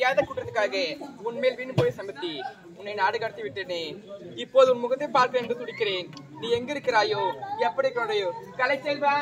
செய்யாத குற்றத்துக்காக உன்மேல் வீண் போய் சமத்தி உன்னை நாடு கடத்தி விட்டேனே இப்போது உன் முகத்தை பார்க்க என்று துடிக்கிறேன் நீ எங்க இருக்கிறாயோ எப்படி இருக்கிறாயோ கலை செல்வா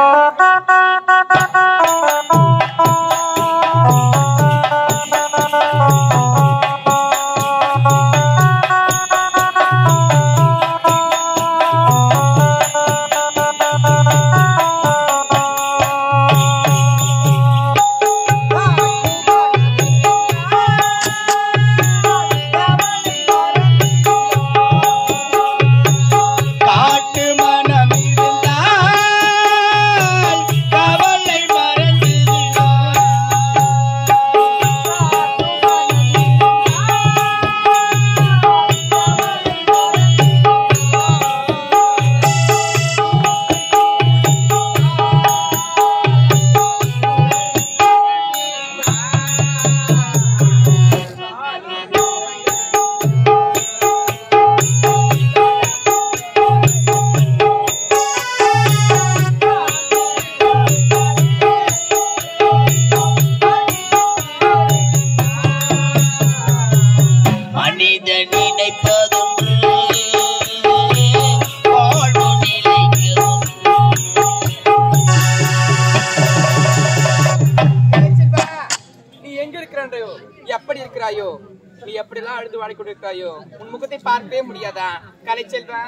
காட்டு மனம் இருந்தால் கவலை மறந்து மனித நினைப்பதொன்று வாழ்வு நிலைக்கு கலை செல்வா நீ எங்க இருக்கிறாயோ எப்படி இருக்கிறாயோ நீ எப்படிலாம் அழுது வாடி கொண்டிருக்கிறாயோ உன் முகத்தை பார்க்கவே முடியாதா கலை செல்வா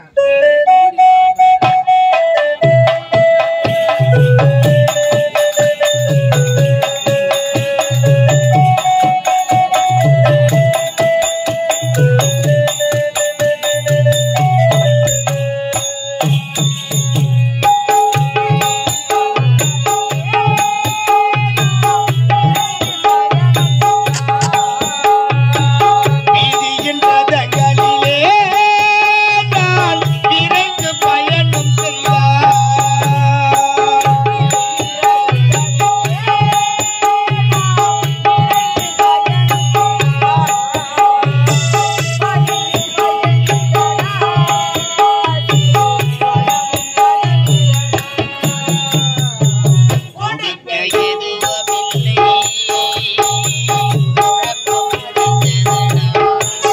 வீதியின் ரதங்களிலே நான் விரைந்து பயணம் செய்தார் கொடுக்க எதுவுமில்லை குழப்பம் அடைந்ததடா.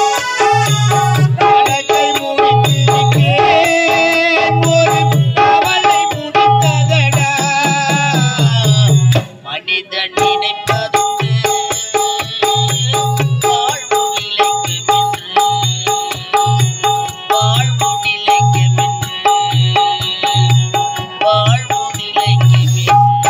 கணக்கை முடித்திருக்கேன், ஒரு கவலை முடித்ததடா. மனிதன் நினைப்பதுண்டு வாழ்வு நிலைக்குமென்று. வாழ்வு நிலைக்குமென்று. வாழ்வு நிலைக்குமென்று.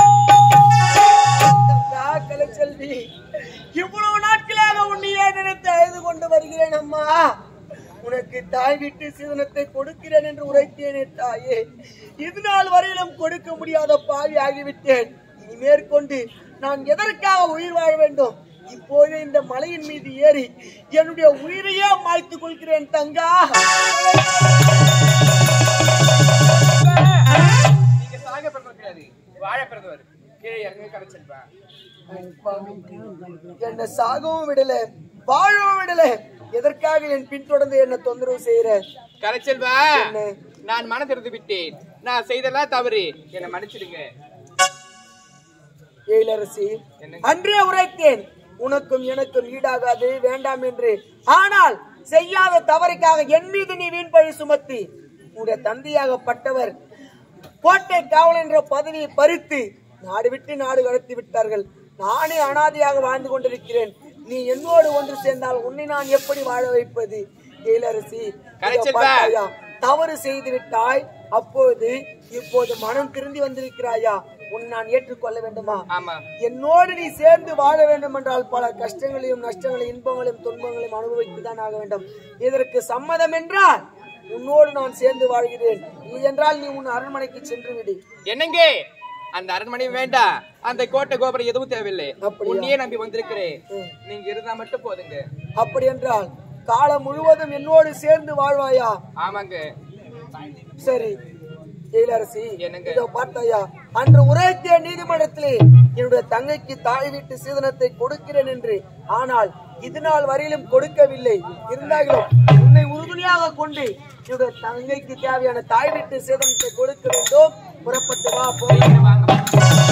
செல்வி இவ்வளவு நாட்களாக உன்னையே நினைத்து அழுது கொண்டு வருகிறேன் அம்மா உனக்கு தாய் விட்டு சீதனத்தை கொடுக்கிறேன் என்று உரைத்தேனே தாயே இது நாள் வரையிலும் கொடுக்க முடியாத பாவி ஆகிவிட்டேன் இனி மேற்கொண்டு நான் எதற்காக உயிர் வாழ வேண்டும் இப்போது இந்த மலையின் மீது ஏறி என்னுடைய உயிரையே மாய்த்துக் கொள்கிறேன் தங்கா நீங்க சாக பிறந்தவர் கிடையாது வாழ பிறந்தவர் கீழே இறங்கி கலை செல்வா என்னை சாகவும் விடல வாழவும் விடல எதற்காக என் பின்தொடர்ந்து என்ன தொந்தரவு செய்யற கலை செல்வா என்ன? நான் மனம் திறந்து விட்டேன் நான் செய்தெல்லாம் தவறு என்னை மன்னிச்சிடுங்க எழிலரசி என்னங்க? அன்றே உரைத்தேன் உனக்கும் எனக்கும் ஈடாகாது வேண்டாம் என்று ஆனால் செய்யாத தவறுக்காக என் மீது நீ வீண் பழி சுமத்தி உன்னுடைய தந்தையாகப்பட்டவர் கோட்டை காவல் என்ற பதவியை பறித்து நாடு விட்டு நாடு கடத்தி விட்டார்கள் நானே அனாதையாக வாழ்ந்து கொண்டிருக்கிறேன் நீ என்னோடு ஒன்று சேர்ந்தால் உன்னை நான் எப்படி வாழ வைப்பது எழிலரசி இதோ கரைச்செல்வா. பார்த்தாயா? தவறு செய்து விட்டாய் அப்போது இப்போது மனம் திருந்தி வந்திருக்கிறாயா உன்னை நான் ஏற்றுக்கொள்ள வேண்டுமா ஆமா என்னோடு நீ சேர்ந்து வாழ வேண்டும் என்றால் பல கஷ்டங்களையும் நஷ்டங்களையும் இன்பங்களையும் துன்பங்களையும் அனுபவித்துதான் ஆக வேண்டும் இதற்கு சம்மதம் என்றால் உன்னோடு நான் சேர்ந்து வாழ்கிறேன் இல்லை என்றால் நீ உன் அரண்மனைக்கு சென்று விடு என்னங்க அந்த அரண்மனை வேண்டாம் அந்த கோட்டை கோபுரம் எதுவும் தேவையில்லை அப்படியா? உன்னையே நம்பி வந்திருக்கிறேன் நீங்க இருந்தா மட்டும் போதுங்க அப்படி என்றால் காலம் முழுவதும் என்னோடு சேர்ந்து வாழ்வாயா ஆமாங்க சரி எழிலரசி என்னங்க? இதோ பார்த்தாயா அன்று உரைத்திய நீதிமன்றத்திலே என்னுடைய தங்கைக்கு தாய் வீட்டு சீதனத்தை கொடுக்கிறேன் என்று ஆனால் இது நாள் வரையிலும் கொடுக்கவில்லை இருந்தாலும் உன்னை உறுதுணையாக கொண்டு என்னுடைய தங்கைக்கு தேவையான தாய் வீட்டு சீதனத்தை கொடுக்க வேண்டும் புறப்பட்டு வா போய் வாங்க